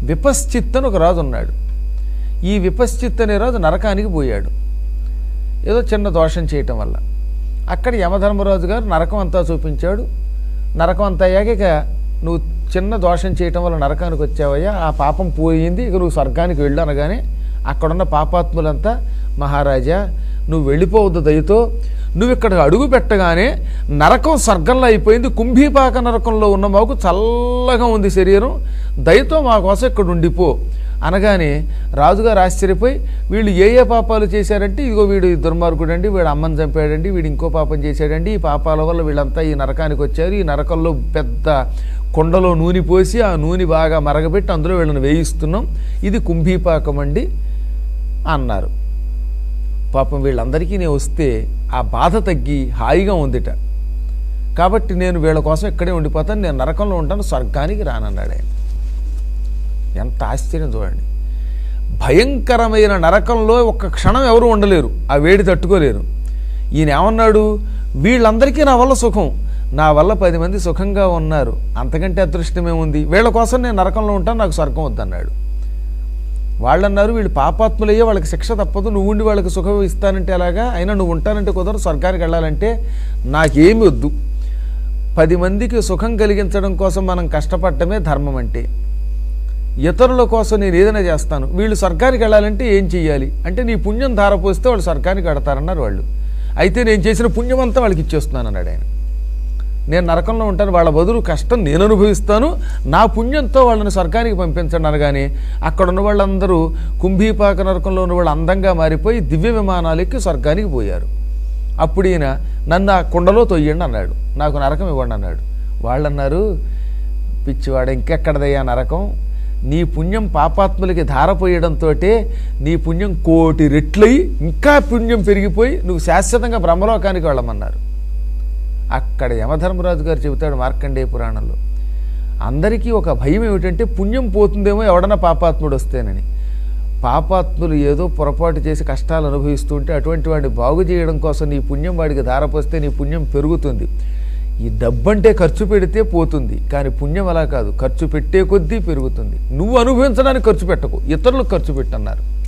విపశ్చిత్ అని ఒక రాజు ఉన్నాడు ఈ విపశ్చిత్ అనే రాజు నరకానికి పోయాడు ఏదో చిన్న దోషం చేయటం వల్ల అక్కడ యమధర్మరాజు గారు నరకం అంతా చూపించాడు నరకం అంతా అయ్యాక ఇక నువ్వు చిన్న దోషం చేయటం వల్ల నరకానికి వచ్చావయ్యా ఆ పాపం పోయింది ఇక నువ్వు స్వర్గానికి వెళ్ళు అనగానే అక్కడున్న పాపాత్ములంతా మహారాజా నువ్వు వెళ్ళిపోవద్దు దయతో నువ్వు ఇక్కడ అడుగు పెట్టగానే నరకం స్వర్గంలో అయిపోయింది కుంభీపాక నరకంలో ఉన్న మాకు చల్లగా ఉంది శరీరం దయతో మా కోసం ఇక్కడ ఉండిపో అనగానే రాజుగారు ఆశ్చర్యపోయి వీళ్ళు ఏ ఏ పాపాలు చేశారంటే ఇదిగో వీడు ఈ దుర్మార్గుడు అండి వీడు అమ్మని చంపాడండి వీడు ఇంకో పాపం చేశాడండి ఈ పాపాల వల్ల వీళ్ళంతా ఈ నరకానికి వచ్చారు ఈ నరకంలో పెద్ద కుండలో నూనె పోసి ఆ నూనె బాగా మరగబెట్టి అందులో వీళ్ళని వేయిస్తున్నాం ఇది కుంభీపాకం అండి అన్నారు పాపం వీళ్ళందరికీ నేను వస్తే ఆ బాధ తగ్గి హాయిగా ఉందిట కాబట్టి నేను వీళ్ళ కోసం ఇక్కడే ఉండిపోతాను నేను నరకంలో ఉంటాను స్వర్గానికి రానన్నాడు ఆయన ఎంత ఆశ్చర్యం చూడండి భయంకరమైన నరకంలో ఒక్క క్షణం ఎవరు ఉండలేరు ఆ వేడి తట్టుకోలేరు ఈయన ఏమన్నాడు వీళ్ళందరికీ నా వల్ల సుఖం నా వల్ల పది మంది సుఖంగా ఉన్నారు అంతకంటే అదృష్టమే ఉంది వీళ్ళ కోసం నేను నరకంలో ఉంటాను నాకు స్వర్గం వద్దన్నాడు వాళ్ళన్నారు వీళ్ళు పాపాత్ములయ్యే వాళ్ళకి శిక్ష తప్పదు నువ్వు ఉండి వాళ్ళకి సుఖం ఇస్తానంటే ఎలాగా అయినా నువ్వు ఉంటానంటే కుదరదు స్వర్గానికి వెళ్ళాలంటే నాకేమి వద్దు పది మందికి సుఖం కలిగించడం కోసం మనం కష్టపడటమే ధర్మం అంటే ఇతరుల కోసం నేను ఏదైనా చేస్తాను వీళ్ళు స్వర్గానికి వెళ్ళాలంటే ఏం చెయ్యాలి అంటే నీ పుణ్యం ధారపోస్తే వాళ్ళు స్వర్గానికి వెడతారన్నారు వాళ్ళు అయితే నేను చేసిన పుణ్యం అంతా వాళ్ళకి ఇచ్చేస్తున్నాను అన్నాడు ఆయన నేను నరకంలో ఉంటాను వాళ్ళ బదులు కష్టం నేను అనుభవిస్తాను నా పుణ్యంతో వాళ్ళని స్వర్గానికి పంపించండి అనగానే అక్కడ ఉన్న వాళ్ళందరూ కుంభీపాక నరకంలో ఉన్న వాళ్ళు అందంగా మారిపోయి దివ్య విమానాలు ఎక్కి స్వర్గానికి పోయారు అప్పుడు ఈయన నన్ను ఆ కుండలో తొయ్యండి అన్నాడు నాకు నరకం ఇవ్వండి అన్నాడు వాళ్ళన్నారు పిచ్చివాడ ఇంకెక్కడదయ్యా నరకం నీ పుణ్యం పాపాత్ములకి ధారపోయడంతో నీ పుణ్యం కోటి రెట్లయి ఇంకా పుణ్యం పెరిగిపోయి నువ్వు శాశ్వతంగా బ్రహ్మలోకానికి వెళ్ళమన్నారు అక్కడ యమధర్మరాజు గారు చెబుతాడు మార్కండేయ పురాణంలో అందరికీ ఒక భయం ఏమిటంటే పుణ్యం పోతుందేమో ఎవడన్నా పాపాత్ముడు వస్తేనని పాపాత్ములు ఏదో పొరపాటు చేసి కష్టాలు అనుభవిస్తుంటే అటువంటి వాడిని బాగు చేయడం కోసం నీ పుణ్యం వాడికి ధారపోస్తే నీ పుణ్యం పెరుగుతుంది ఈ డబ్బంటే ఖర్చు పెడితే పోతుంది కానీ పుణ్యం అలా కాదు ఖర్చు పెట్టే కొద్దీ పెరుగుతుంది నువ్వు అనుభవించడానికి ఖర్చు పెట్టకు ఇతరులకు ఖర్చు పెట్టన్నారు